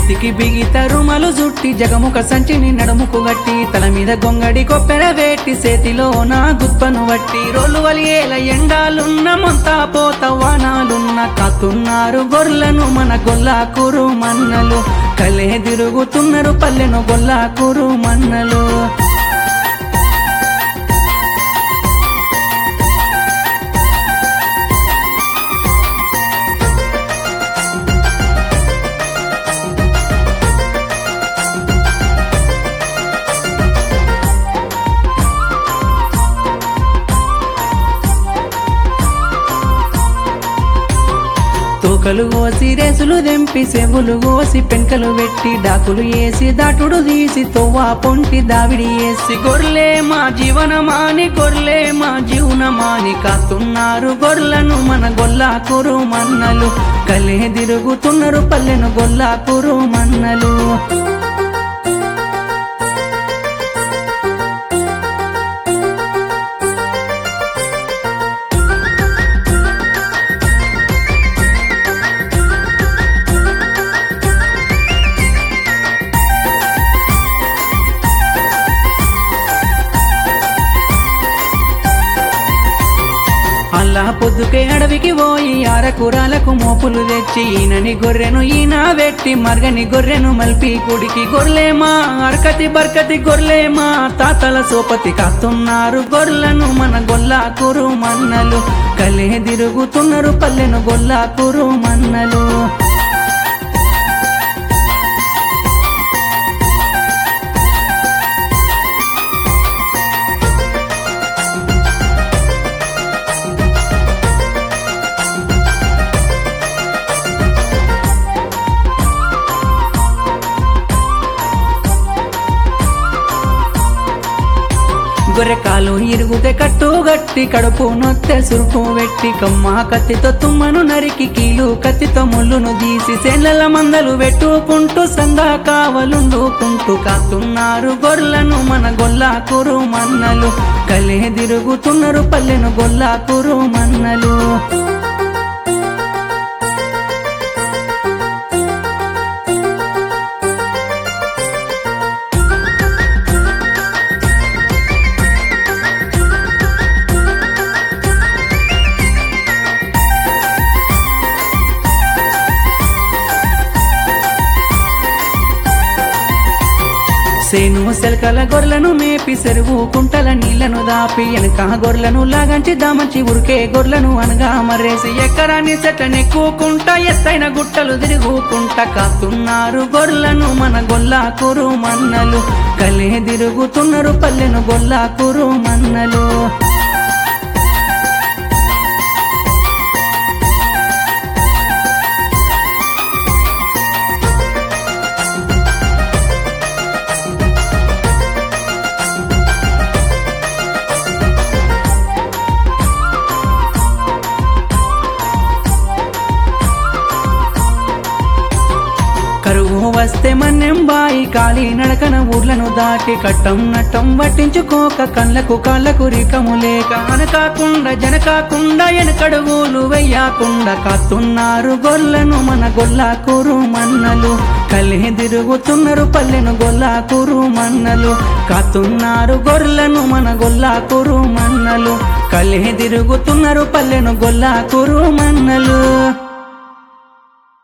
చేతికి బిగిత రుమలు జుట్టి జగముఖ సంచిని నడుముకు గట్టి తల మీద గొంగడి కొప్పెర వేట్టి చేతిలో నా గుప్పను వట్టి రోలు వలియేల ఎండాలున్న మొంత పోత వానాలున్న కాతున్నారు గొర్రెలను మన గొల్లాకూరు మన్నలు కలే తిరుగుతున్నారు పల్లెను గొల్లాకూరు మన్నలు తోకలు కోసి రేసులు దెంపి సెవులు కోసి పెంకలు పెట్టి డాకులు వేసి దాటుడు తీసి తొవ్వ పొంటి దావిడి వేసి గొర్రెలే మా జీవనమాని గొర్రెలే మా జీవనమాని కాస్తున్నారు గొర్రెలను మన గొల్లాకూరు మన్నలు కలే తిరుగుతున్నారు పల్లెను గొల్లాకూరు మన్నలు అల్లా పొద్దుకే అడవికి పోయి ఆరకూరాలకు మోపులు తెచ్చి ఈయనని గొర్రెను ఈయన వెట్టి మరగని గొర్రెను మల్పి గుడికి గొర్రెమా అరకతి బర్కతి గొర్రెమా తాతల సోపతి కాస్తున్నారు గొర్రెలను మన గొల్లాకూరు మన్నలు కలే తిరుగుతున్నారు పల్లెను గొల్లాకూరు మన్నలు గొర్రె కాలు ఇరుగుతే కట్టు గట్టి కడుపు నొత్తె సురుకు వెట్టి కమ్మ కత్తితో తుమ్మను నరికి కీలు కత్తితో ముళ్ళును తీసి సెల్లల మందలు పెట్టుకుంటూ సందా కావలుండుకుంటూ కాస్తున్నారు గొర్రెలను మన గొల్లాకూరు మన్నలు కలే తిరుగుతున్నారు పల్లెను గొల్లాకూరు మన్నలు సేను సెలకల గొర్రెలను మేపి సెరువు కుంటల నీళ్లను దాపి వెనక గొర్రెలను లాగంచి దామంచి ఉరికే గొర్రెలను అనగా మర్రేసి ఎక్కరాని చెట్టనెక్కుకుంటా ఎత్తైన గుట్టలు తిరుగుకుంటా కాస్తున్నారు గొర్రెలను మన గొల్లాకూరు మన్నలు కలే తిరుగుతున్నారు పల్లెను గొల్లాకూరు మన్నలు కరువు వస్తే మన్నెం బాయి కాలి నడకన ఊర్లను దాటి కట్టం నట్టం పట్టించుకోక కళ్ళకు కాళ్ళకు రికము లేక అనకాకుండా జనకాకుండా ఎనకడుగులు వెయ్యకుండా కాస్తున్నారు గొల్లను మన గొల్లాకూరు మన్నలు కలే తిరుగుతున్నారు పల్లెను గొల్లాకూరు మన్నలు కాస్తున్నారు గొర్రెలను మన గొల్లాకూరు మన్నలు కలే తిరుగుతున్నారు పల్లెను గొల్లాకూరు మన్నలు